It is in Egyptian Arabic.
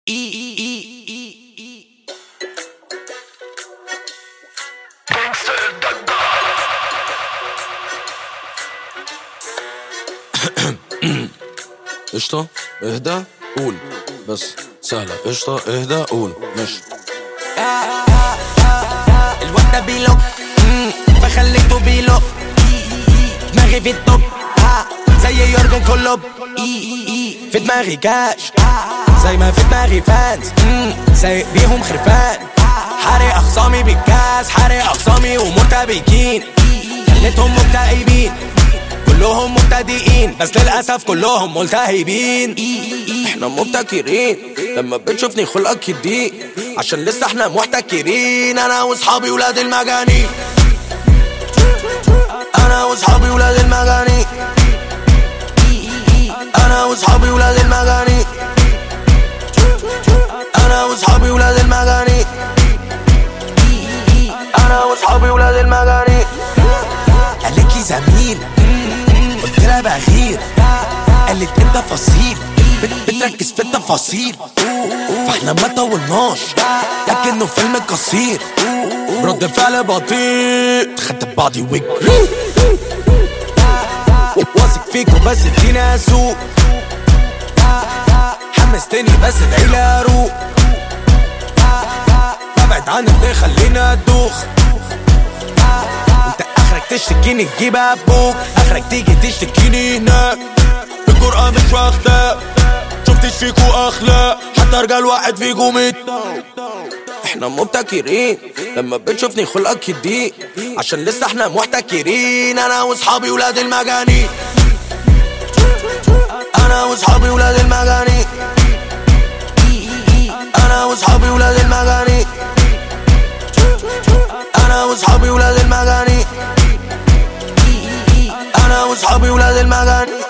قشطة اهدى قول بس سهلة قشطة اهدى قول ماشي الواد ده بيلو مم، فخليته بيلو دماغي في التوب زي يورجن كلوب في دماغي كاش زي ما في دماغي فانز مم، سايق بيهم خرفان حارق اخصامي بالكاس حارق اخصامي ومرتبكين خليتهم مكتئبين كلهم مبتدئين بس للاسف كلهم ملتهبين احنا مبتكرين لما بتشوفني خلقك يضيق عشان لسه احنا محتكرين انا واصحابي ولاد المجانين انا واصحابي ولاد المجانين انا واصحابي ولاد المجانين انا واصحابي ولاد المجانين انا واصحابي ولاد المجانين قالت لي زميل قلت لها بغير قالت انت فصيل بت- بتركز في التفاصيل فاحنا ما طولناش لكنه فيلم قصير رد فعل بطيء خدت بعضي وجري واثق فيكوا بس اديني اسوق حمستني بس ادعيلي اروق ببعد عن اللي خليني ادوخ انت اخرك تشتكيني تجيب ابوك اخرك تيجي تشتكيني هناك الجرأة مش واخدة شفتش فيكو اخلاق حتى رجال واحد فيكو ميت احنا مبتكرين لما بتشوفني خلقك يضيق عشان لسه احنا محتكرين انا واصحابي ولاد المجانين انا واصحابي ولاد المجانين انا واصحابي ولاد المجانين انا واصحابي ولاد المجانين انا واصحابي ولاد المجانين